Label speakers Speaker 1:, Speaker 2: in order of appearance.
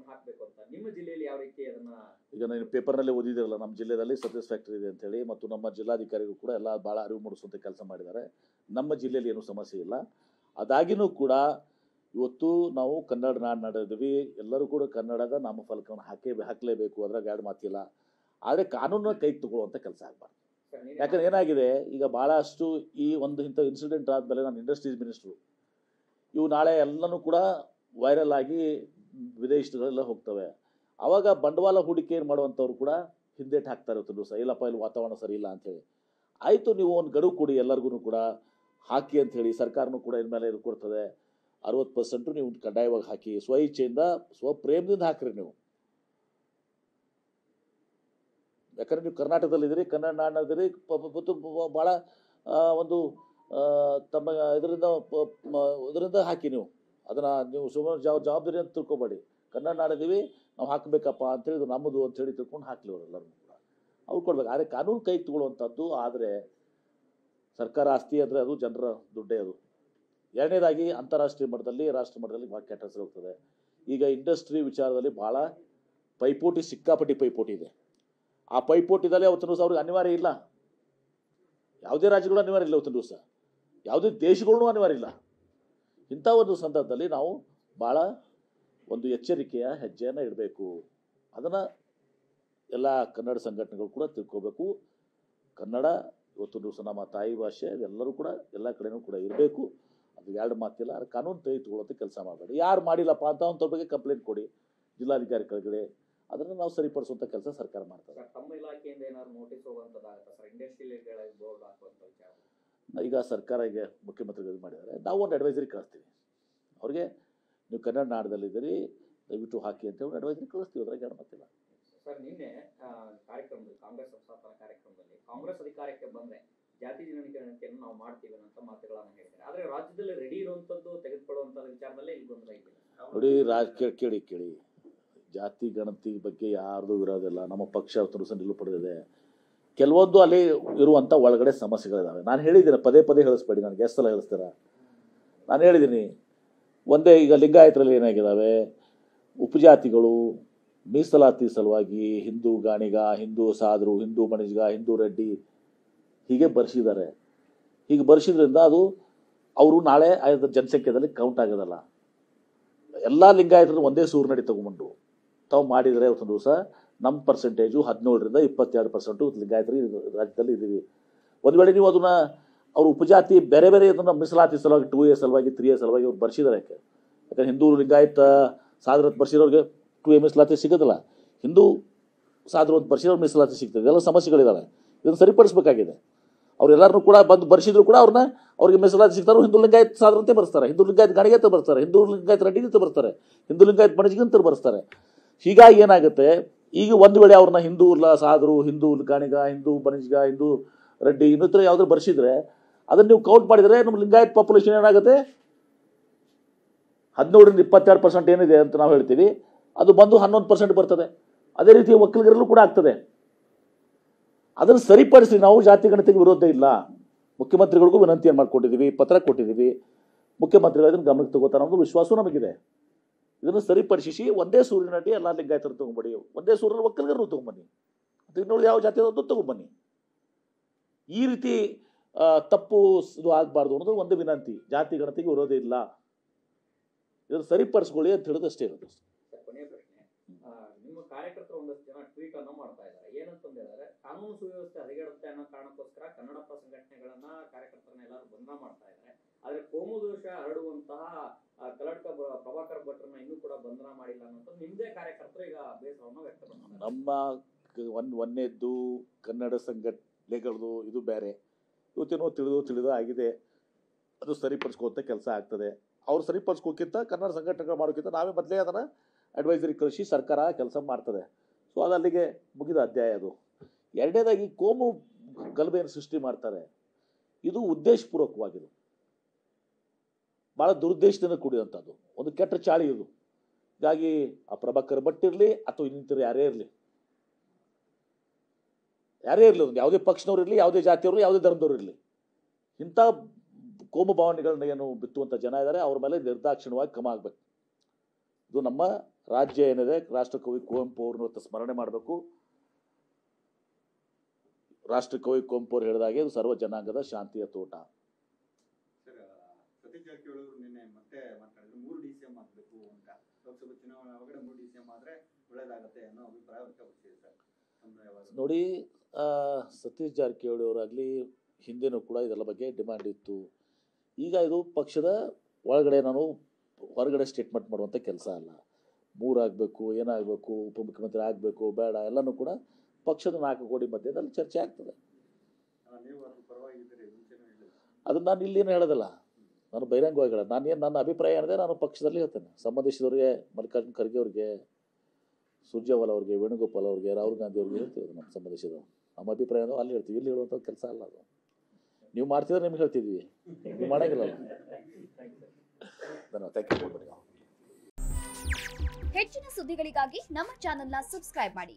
Speaker 1: ಫಲಕವನ್ನು ಹಾಕಬೇಕು ಅಂತ ನಿಮ್ಮ ಜಿಲ್ಲೆಯಲ್ಲಿ ಯಾವ ರೀತಿ ಅದನ್ನ
Speaker 2: ಈಗ ನೀವು ಪೇಪರ್ನಲ್ಲಿ ಓದಿದಿರಲ್ಲ ನಮ್ಮ ಜಿಲ್ಲೆಯಲ್ಲಿ ಸ್ಯಾಟಿಸ್ಫ್ಯಾಕ್ಟರಿ ಇದೆ ಅಂತೇಳಿ ಮತ್ತು ನಮ್ಮ ಜಿಲ್ಲಾಧಿಕಾರಿಗಳು ಕೂಡ ಎಲ್ಲ ಭಾಳ ಅರಿವು ಮೂಡಿಸುವಂಥ ಕೆಲಸ ಮಾಡಿದ್ದಾರೆ ನಮ್ಮ ಜಿಲ್ಲೆಯಲ್ಲಿ ಏನೂ ಸಮಸ್ಯೆ ಇಲ್ಲ ಅದಾಗಿನೂ ಕೂಡ ಇವತ್ತು ನಾವು ಕನ್ನಡ ನಾಡು ನಡೆದ್ವಿ ಎಲ್ಲರೂ ಕೂಡ ಕನ್ನಡದ ನಾಮಫಲಕವನ್ನು ಹಾಕೇ ಹಾಕಲೇಬೇಕು ಅದ್ರಾಗ ಎರಡು ಮಾತಿಲ್ಲ ಆದರೆ ಕಾನೂನನ್ನ ಕೈಗೆ ತಗೊಳ್ಳುವಂಥ ಕೆಲಸ ಆಗಬಾರ್ದು
Speaker 1: ಸರ್, ನೀವೇ
Speaker 2: ಯಾಕಂದ್ರೆ ಏನಾಗಿದೆ ಈಗ ಭಾಳಷ್ಟು ಈ ಒಂದು ಇಂಥ ಇನ್ಸಿಡೆಂಟ್ ಆದಮೇಲೆ ನಾನು ಇಂಡಸ್ಟ್ರೀಸ್ ಮಿನಿಸ್ಟ್ರು ಇವು ನಾಳೆ ಎಲ್ಲನೂ ಕೂಡ ವೈರಲ್ ಆಗಿ ವಿದೇಶಗಳೆಲ್ಲ ಹೋಗ್ತವೆ ಅವಾಗ ಬಂಡವಾಳ ಹೂಡಿಕೆ ಮಾಡುವಂಥವ್ರು ಕೂಡ ಹಿಂದೇಟ್ ಹಾಕ್ತಾರೆ ಇವತ್ತು ದಿವಸ ಇಲ್ಲಪ್ಪ ಇಲ್ಲಿ ವಾತಾವರಣ ಸರಿ ಇಲ್ಲ ಅಂತೇಳಿ ಆಯಿತು ನೀವು ಒಂದು ಗಡುವು ಕೊಡಿ ಎಲ್ಲರಿಗೂ ಕೂಡ ಹಾಕಿ ಅಂತ ಹೇಳಿ ಸರ್ಕಾರನೂ ಕೂಡ ಇನ್ಮೇಲೆ ಇದು ಕೊಡ್ತದೆ ಅರವತ್ತು ಪರ್ಸೆಂಟು ನೀವು ಕಡ್ಡಾಯವಾಗಿ ಹಾಕಿ ಸ್ವ ಇಚ್ಛೆಯಿಂದ ಸ್ವಪ್ರೇಮದಿಂದ ಹಾಕ್ರಿ ನೀವು ಯಾಕಂದ್ರೆ ನೀವು ಕರ್ನಾಟಕದಲ್ಲಿದ್ದೀರಿ ಕನ್ನಡ ನಾಡಿನಲ್ಲಿದ್ದೀರಿ ಭಾಳ ಒಂದು ಆ, ತಮ್ಮ ಇದರಿಂದ ಪ- ಮ- ಇದರಿಂದ ಹಾಕಿ ನೀವು ಅದನ್ನು ನೀವು ಸುಮಾರು ಜವಾಬ್ ಜವಾಬ್ದಾರಿ ಅಂತ ತಿಳ್ಕೊಬೇಡಿ ಕನ್ನಡ ನಾಡಿದ್ದೀವಿ ನಾವು ಹಾಕಬೇಕಪ್ಪ ಅಂತೇಳಿ ಇದು ನಮ್ಮದು ಅಂತೇಳಿ ತಿಳ್ಕೊಂಡು ಹಾಕ್ಲಿ ಅವರೆಲ್ಲರೂ ಕೂಡ ಅವ್ರು ಕೊಡ್ಬೇಕು ಆದರೆ ಕಾನೂನು ಕೈಗೆ ತಗೊಳ್ಳುವಂಥದ್ದು ಆದರೆ ಸರ್ಕಾರ ಆಸ್ತಿ ಅಂದರೆ ಅದು ಜನರ ದುಡ್ಡೇ ಅದು ಎರಡನೇದಾಗಿ ಅಂತಾರಾಷ್ಟ್ರೀಯ ಮಟ್ಟದಲ್ಲಿ ರಾಷ್ಟ್ರ ಮಟ್ಟದಲ್ಲಿ ಭಾಳ ಕೆಟ್ಟ ಹೆಸರು ಹೋಗ್ತದೆ ಈಗ ಇಂಡಸ್ಟ್ರಿ ವಿಚಾರದಲ್ಲಿ ಭಾಳ ಪೈಪೋಟಿ ಸಿಕ್ಕಾಪಟ್ಟಿ ಪೈಪೋಟಿ ಇದೆ ಆ ಪೈಪೋಟಿದಲ್ಲಿ ಅವತ್ತಿನ ದಿವಸ ಅವ್ರಿಗೆ ಅನಿವಾರ್ಯ ಇಲ್ಲ ಯಾವುದೇ ರಾಜ್ಯಗಳು ಅನಿವಾರ್ಯ ಇಲ್ಲ ಅವತ್ತಿನ ದಿವಸ ಯಾವುದೇ ದೇಶಗಳೂ ಅನಿವಾರ್ಯ ಇಲ್ಲ ಇಂಥ ಒಂದು ಸಂದರ್ಭದಲ್ಲಿ ನಾವು ಭಾಳ ಒಂದು ಎಚ್ಚರಿಕೆಯ ಹೆಜ್ಜೆಯನ್ನು ಇಡಬೇಕು ಅದನ್ನು ಎಲ್ಲ ಕನ್ನಡ ಸಂಘಟನೆಗಳು ಕೂಡ ತಿಳ್ಕೋಬೇಕು ಕನ್ನಡ ಇವತ್ತು ದಿವಸ ನಮ್ಮ ತಾಯಿ ಭಾಷೆ ಎಲ್ಲರೂ ಕೂಡ ಎಲ್ಲ ಕಡೆನೂ ಕೂಡ ಇರಬೇಕು ಅದು ಎರಡು ಮಾತಿಲ್ಲ ಅದು ಕಾನೂನು ತೆಗೆದುಕೊಳ್ಳೋದಕ್ಕೆ ಕೆಲಸ ಮಾಡಬೇಡಿ ಯಾರು ಮಾಡಿಲ್ಲಪ್ಪ ಅಂತ ಅವ್ರ ಬಗ್ಗೆ ಕಂಪ್ಲೇಂಟ್ ಕೊಡಿ ಜಿಲ್ಲಾಧಿಕಾರಿ ಕೆಳಗಡೆ ಅದನ್ನು ನಾವು ಸರಿಪಡಿಸುವಂಥ ಕೆಲಸ ಸರ್ಕಾರ ಮಾಡ್ತಾರೆ
Speaker 1: ಸರ್ ತಮ್ಮ ಇಲಾಖೆಯಿಂದ ಏನಾದ್ರು ನೋಟಿಸ್ ಹೋಗುವಂತದ್ದಾಗತ್ತಾ ಸರ್ ಇಂಡಸ್ಟ್ರಿಯಲ್ ಬೋರ್ಡ್ ಹಾಕುವಂತ ವಿಚಾರ
Speaker 2: ಈಗ ಸರ್ಕಾರ ಈಗ ಮುಖ್ಯಮಂತ್ರಿಗಳು ಇದು ಮಾಡಿದ್ದಾರೆ ನಾವು ಒಂದು ಅಡ್ವೈಸರಿ ಕಳಿಸ್ತೀವಿ ಅವ್ರಿಗೆ ನೀವು ಕನ್ನಡ ನಾಡದಲ್ಲಿದ್ದೀರಿ ದಯವಿಟ್ಟು ಹಾಕಿ ಅಂತ ಹೇಳಿ ಅಡ್ವೈಸರಿ ಕಳಿಸ್ತೀವಿ ಅದ್ರಾಗ ಎರಡು ಮಾತಿಲ್ಲ
Speaker 1: ಸರ್ ನಿನ್ನೆ ಆ, ಕಾರ್ಯಕ್ರಮದಲ್ಲಿ ಕಾಂಗ್ರೆಸ್ ಸಂಸ್ಥಾಪನಾ ಕಾರ್ಯಕ್ರಮದಲ್ಲಿ ಕಾಂಗ್ರೆಸ್ ಅಧಿಕಾರಕ್ಕೆ ಬಂದ್ರೆ ಜಾತಿ ಜನಗಣತಿಯನ್ನು ನಾವು ಮಾಡ್ತೀವಿ ಅಂತ ಮಾತುಗಳನ್ನ ಹೇಳಿದ್ದಾರೆ ಆದ್ರೆ ರಾಜ್ಯದಲ್ಲಿ ರೆಡಿ ಇರುವಂತದ್ದು ತೆಗೆದುಕೊಳ್ಳುವಂತ ವಿಚಾರದಲ್ಲೇ ಇಲ್ಲಿ ಗೊಂದಲ ಇದೆ
Speaker 2: ನೋಡಿ ರಾಜ್ ಕೇಳಿ ಕೇಳಿ ಕೇಳಿ ಜಾತಿ ಗಣತಿ ಬಗ್ಗೆ ಯಾರ್ದು ಇರೋದಿಲ್ಲ ನಮ್ಮ ಪಕ್ಷ ಅವತ್ತು ಸಹ ನಿಲುವು ಪಡೆದಿದೆ ಕೆಲವೊಂದು ಅಲ್ಲಿ ಇರುವಂಥ ಒಳಗಡೆ ಸಮಸ್ಯೆಗಳಿದ್ದಾವೆ ನಾನು ಹೇಳಿದ್ದೀನಿ ಪದೇ ಪದೇ ಹೇಳಿಸ್ಬೇಡಿ ನನಗೆ ಎಷ್ಟು ಸಲ ಹೇಳಿಸ್ತೀರ ನಾನು ಹೇಳಿದ್ದೀನಿ ಒಂದೇ ಈಗ ಲಿಂಗಾಯತರಲ್ಲಿ ಏನಾಗಿದ್ದಾವೆ ಉಪಜಾತಿಗಳು ಮೀಸಲಾತಿ ಸಲುವಾಗಿ ಹಿಂದೂ ಗಾಣಿಗ ಹಿಂದೂ ಸಾದ್ರು ಹಿಂದೂ ಮಣಿಜ್ಗ ಹಿಂದೂ ರೆಡ್ಡಿ ಹೀಗೆ ಬರ್ಸಿದ್ದಾರೆ ಹೀಗೆ ಬರ್ಸಿದ್ರಿಂದ ಅದು ಅವರು ನಾಳೆ ಆಯ್ದ ಜನಸಂಖ್ಯೆದಲ್ಲಿ ಕೌಂಟ್ ಆಗೋದಲ್ಲ ಎಲ್ಲ ಲಿಂಗಾಯತರನ್ನು ಒಂದೇ ಸೂರ್ನಡಿ ತಗೊಂಡ್ಬಂದು ತಾವು ಮಾಡಿದರೆ ಒಂದು ದಿವಸ ನಮ್ಮ ಪರ್ಸೆಂಟೇಜು ಹದಿನೇಳರಿಂದ ಇಪ್ಪತ್ತೆರಡು ಪರ್ಸೆಂಟು ಲಿಂಗಾಯತರು ರಾಜ್ಯದಲ್ಲಿ ಇದ್ದೀವಿ ಒಂದು ವೇಳೆ ನೀವು ಅದನ್ನ ಅವ್ರ ಉಪಜಾತಿ ಬೇರೆ ಬೇರೆ ಇದನ್ನ ಮೀಸಲಾತಿ ಸಲುವಾಗಿ ಟೂ ಎ ಸಲುವಾಗಿ ತ್ರೀ ಎ ಸಲುವಾಗಿ ಅವ್ರು ಬರ್ಸಿದ್ದಾರೆ ಯಾಕೆ ಯಾಕಂದ್ರೆ ಹಿಂದೂ ಲಿಂಗಾಯತ ಸಾದ್ರತ್ ಬರ್ಸಿರೋರಿಗೆ ಟೂ ಎ ಮೀಸಲಾತಿ ಸಿಗೋದಿಲ್ಲ ಹಿಂದೂ ಸಾದ್ರತ್ ಬರ್ಸಿರೋರು ಮೀಸಲಾತಿ ಸಿಗ್ತದೆ ಇದೆಲ್ಲ ಸಮಸ್ಯೆಗಳಿದ್ದಾವೆ ಇದನ್ನು ಸರಿಪಡಿಸಬೇಕಾಗಿದೆ ಅವರೆಲ್ಲರನ್ನೂ ಕೂಡ ಬಂದು ಬರ್ಸಿದ್ರು ಕೂಡ ಅವ್ರನ್ನ ಅವ್ರಿಗೆ ಮೀಸಲಾತಿ ಸಿಗ್ತಾರೋ ಹಿಂದೂ ಲಿಂಗಾಯತ್ ಸಾದ್ರಂತೆ ಬರ್ಸ್ತಾರೆ ಹಿಂದೂ ಲಿಂಗಾಯತ್ ಗಣಿಗೆ ಅಂತ ಬರ್ತಾರೆ ಹಿಂದೂ ಲಿಂಗಾಯತ್ ರೆಡ್ಡಿಗೆ ಅಂತ ಬರ್ತಾರೆ ಹಿಂದೂ ಲಿಂಗಾಯತ್ ಮಣಜಿಗೆ ಅಂತ ಬರ್ಸ್ತಾರೆ ಹೀಗಾಗಿ ಏನಾಗುತ್ತೆ ಈಗ ಒಂದು ವೇಳೆ ಅವ್ರನ್ನ ಹಿಂದೂ ಇಲ್ಲ ಸಾದ್ರು ಹಿಂದೂ ಗಾಣಿಗ ಹಿಂದೂ ಬಣಿಜ್ಗ ಹಿಂದೂ ರೆಡ್ಡಿ ಇನ್ನಿತರ ಯಾವ್ದಾದ್ರು ಬರ್ಸಿದ್ರೆ ಅದನ್ನ ನೀವು ಕೌಂಟ್ ಮಾಡಿದರೆ ನಮ್ಮ ಲಿಂಗಾಯತ್ ಪಾಪ್ಯುಲೇಷನ್ ಏನಾಗುತ್ತೆ ಹದಿನೇಳರಿಂದ ಇಪ್ಪತ್ತೆರಡು ಪರ್ಸೆಂಟ್ ಏನಿದೆ ಅಂತ ನಾವು ಹೇಳ್ತೀವಿ ಅದು ಬಂದು ಹನ್ನೊಂದು ಪರ್ಸೆಂಟ್ ಬರ್ತದೆ ಅದೇ ರೀತಿ ಒಕ್ಕಲಿಗರಲ್ಲೂ ಕೂಡ ಆಗ್ತದೆ ಅದನ್ನು ಸರಿಪಡಿಸಿ ನಾವು ಜಾತಿ ಗಣತಿಗೆ ವಿರೋಧ ಇಲ್ಲ ಮುಖ್ಯಮಂತ್ರಿಗಳಿಗೂ ವಿನಂತಿಯನ್ನು ಮಾಡ್ಕೊಂಡಿದ್ದೀವಿ ಪತ್ರ ಕೊಟ್ಟಿದ್ದೀವಿ ಮುಖ್ಯಮಂತ್ರಿಗಳು ಇದನ್ನು ಗಮನಕ್ಕೆ ತಗೋತಾರೆ ಅನ್ನೋದು ವಿಶ್ವಾಸವೂ ನಮಗಿದೆ ಇದನ್ನು ಸರಿಪಡಿಸಿ ಒಂದೇ ಸೂರ್ಯನಡಿ ಎಲ್ಲ ಲಿಂಗಾಯತರು ತಗೊಂಬಡಿ ಒಂದೇ ಸೂರ್ಯನ ಒಕ್ಕಲಿಗರು ತಗೊಂಬನ್ನಿ ಮತ್ತು ಇನ್ನುಳಿದ ಯಾವ ಜಾತಿ ಅದು ತಗೊಂಬನ್ನಿ ಈ ರೀತಿ ಆ, ತಪ್ಪು ಸ್- ಇದು ಆಗಬಾರ್ದು ಅನ್ನೋದು ಒಂದು ವಿನಂತಿ ಜಾತಿ ಗಣತಿಗೆ ವಿರೋಧ ಇಲ್ಲ ಇದನ್ನು ಸರಿಪಡಿಸ್ಕೊಳ್ಳಿ ಅಂತ ಹೇಳೋದು ಅಷ್ಟೇ ಇರೋದು
Speaker 1: ಸರ್ ಕೊನೆಯ ಪ್ರಶ್ನೆ ಆ, ನಿಮ್ಮ ಕಾರ್ಯಕರ್ತರು ಒಂದಷ್ಟು ಜನ ಟ್ವೀಟ್ ಅನ್ನು ಮಾಡ್ತಾ ಇದ್ದಾರೆ ಏನಂತಂದು ಹೇಳಿದ್ರೆ ಕಾನೂನು ಸುವ್ಯವಸ್ಥೆ ಹದಗೆಡುತ್ತೆ ಅನ್ನೋ ಕಾರಣಕ್ಕೋಸ್ಕರ ಕನ್ನಡಪ್ಪ ಸಂಘಟನೆಗಳನ್ನ ಕಾರ್ಯಕರ್ತರನ್ನ ಎಲ್ಲರೂ ಬಂಧನ ಮಾಡ್ತಾ ಇದ್ದಾರೆ ಆದ್ರೆ ಕೋಮು ದೋಷ ಹರಡುವಂತಹ ಆ, ಕಲಡ್ಕ ಬ- ಪ್ರಭಾಕರ್ ಭಟ್ರನ್ನ ಇನ್ನೂ ಕೂಡ ಬಂಧನ ಮಾಡಿಲ್ಲ ಅನ್ನೋದು ನಿಮ್ದೇ ಕಾರ್ಯಕರ್ತರು ಈಗ ಬೇಸರವನ್ನು ವ್ಯಕ್ತಪಡಿಸ್ತಾರೆ
Speaker 2: ನಮ್ಮ ಕ- ಒಂದ್ ಒಂದನೇದ್ದು ಕನ್ನಡ ಸಂಘಟನೆಗಳದು ಇದು ಬೇರೆ ಇವತ್ತೇನೋ ತಿಳಿದು ತಿಳಿದು ಆಗಿದೆ ಅದು ಸರಿಪಡಿಸ್ಕೊಂತ ಕೆಲಸ ಆಗ್ತದೆ ಅವ್ರು ಸರಿಪಡಿಸ್ಕೋಕ್ಕಿಂತ ಕನ್ನಡ ಸಂಘಟನೆಗಳು ಮಾಡೋಕ್ಕಿಂತ ನಾವೇ ಮೊದಲೇ ಅದನ್ನು ಅಡ್ವೈಸರಿ ಕಳಿಸಿ ಸರ್ಕಾರ ಕೆಲಸ ಮಾಡ್ತದೆ ಸೊ ಅದು ಅಲ್ಲಿಗೆ ಮುಗಿದ ಅಧ್ಯಾಯ ಅದು ಎರಡನೇದಾಗಿ ಕೋಮು ಗಲಭೆಯನ್ನು ಸೃಷ್ಟಿ ಮಾಡ್ತಾರೆ ಇದು ಉದ್ದೇಶಪೂರ್ವಕವಾಗಿದೆ ಭಾಳ ದುರುದ್ದೇಶದಿಂದ ಕೂಡಿದಂಥದ್ದು ಒಂದು ಕೆಟ್ಟ ಚಾಳಿ ಇದು ಹೀಗಾಗಿ ಆ ಪ್ರಭಾಕರ್ ಭಟ್ ಇರಲಿ ಅಥವಾ ಇನ್ನಿತರ ಯಾರೇ ಇರಲಿ ಯಾರೇ ಇರಲಿ ಒಂದು ಯಾವುದೇ ಪಕ್ಷದವ್ರು ಇರಲಿ ಯಾವುದೇ ಜಾತಿಯವರು ಯಾವುದೇ ಧರ್ಮದವ್ರು ಇರಲಿ ಇಂಥ ಕೋಮು ಭಾವನೆಗಳನ್ನ ಏನು ಬಿತ್ತುವಂಥ ಜನ ಇದ್ದಾರೆ ಅವ್ರ ಮೇಲೆ ನಿರ್ದಾಕ್ಷಿಣ್ಯವಾಗಿ ಕ್ರಮ ಆಗಬೇಕು ಇದು ನಮ್ಮ ರಾಜ್ಯ ಏನಿದೆ ರಾಷ್ಟ್ರಕವಿ ಕುವೆಂಪು ಅವ್ರನ್ನ ಇವತ್ತು ಸ್ಮರಣೆ ಮಾಡಬೇಕು ರಾಷ್ಟ್ರಕವಿ ಕುವೆಂಪು ಅವ್ರು ಹೇಳಿದಾಗೆ ಇದು ಸರ್ವ ಜನಾಂಗದ ಶಾಂತಿಯ ತೋಟ
Speaker 3: ಸರ್ ಸತೀಶ್ ಜಾರಕಿಹೊಳಿ ಅವರು ನಿನ್ನೆ ಮತ್ತೆ ಮಾತಾಡಿದ್ರು ಮೂರು ಡಿ ಸಿ ಎಂ ಆಗಬೇಕು ಅಂತ ಲೋಕಸಭೆ ಚುನಾವಣೆ ಒಳಗಡೆ ಮೂರು ಡಿ ಸಿ ಎಂ ಆದ್ರೆ ಒಳ್ಳೇದಾಗತ್ತೆ ಅನ್ನೋ ಅಭಿಪ್ರಾಯ ವ್ಯಕ್ತಪಡಿಸಿದೆ ಸರ್ ಸಮನ್ವಯವಾದ
Speaker 2: ನೋಡಿ ಆ, ಸತೀಶ್ ಜಾರಕಿಹೊಳಿ ಅವರಾಗಲಿ ಹಿಂದೆನೂ ಕೂಡ ಇದೆಲ್ಲ ಬಗ್ಗೆ ಡಿಮ್ಯಾಂಡ್ ಇತ್ತು ಈಗ ಇದು ಪಕ್ಷದ ಒಳಗಡೆ ನಾನು ಹೊರಗಡೆ ಸ್ಟೇಟ್ಮೆಂಟ್ ಮಾಡುವಂಥ ಕೆಲಸ ಅಲ್ಲ ಮೂರಾಗಬೇಕು ಏನಾಗಬೇಕು ಉಪಮುಖ್ಯಮಂತ್ರಿ ಆಗಬೇಕು ಬೇಡ ಎಲ್ಲನೂ ಕೂಡ ಪಕ್ಷದ ನಾಲ್ಕು ಕೋಟಿ ಮಧ್ಯದಲ್ಲಿ ಚರ್ಚೆ ಆಗ್ತದೆ
Speaker 3: ಆ, ನೀವು ಅದ್ರ ಪರವಾಗಿದ್ದೀರಿ ಮುಂಚೆನೂ ಹೇಳಿದ್ರು
Speaker 2: ಅದು ನಾನು ಇಲ್ಲೇನು ಹೇಳೋದಿಲ್ಲ ನಾನು ಬಹಿರಂಗವಾಗಿ ಹೇಳೋದು ನಾನು ಏನು ನನ್ನ ಅಭಿಪ್ರಾಯ ಏನಿದೆ ನಾನು ಪಕ್ಷದಲ್ಲಿ ಹೇಳ್ತೇನೆ ಸಂಬಂಧಿಸಿದವ್ರಿಗೆ ಮಲ್ಲಿಕಾರ್ಜುನ ಖರ್ಗೆ ಅವ್ರಿಗೆ ಸುರ್ಜೇವಾಲ ಅವ್ರಿಗೆ ವೇಣುಗೋಪಾಲ್ ಅವ್ರಿಗೆ ರಾಹುಲ್ ಗಾಂಧಿ ಅವ್ರಿಗೆ ಹೇಳ್ತೀವಿ ಅದು ನಮ್ಮ ಸಂಬಂಧಿಸಿದವು ನಮ್ಮ ಅಭಿಪ್ರಾಯ ಏನೋ ಅಲ್ಲಿ ಹೇಳ್ತೀವಿ ಇಲ್ಲಿ ಹೇಳುವಂಥ ಕೆಲಸ ಅಲ್ಲ ಅದು ನೀವು ಮಾಡ್ತಿದ್ರೆ ನಿಮ್ಗೆ ಹೇಳ್ತಿದ್ವಿ ನೀವು ಮಾಡಂಗಿಲ್ಲಲ್ಲ ಧನ್ಯವಾದ ಥ್ಯಾಂಕ್ ಯು
Speaker 4: ಹೆಚ್ಚಿನ ಸುದ್ದಿಗಳಿಗಾಗಿ ನಮ್ಮ ಚಾನೆಲ್ನ ಸಬ್ಸ್ಕ್ರೈಬ್ ಮಾಡಿ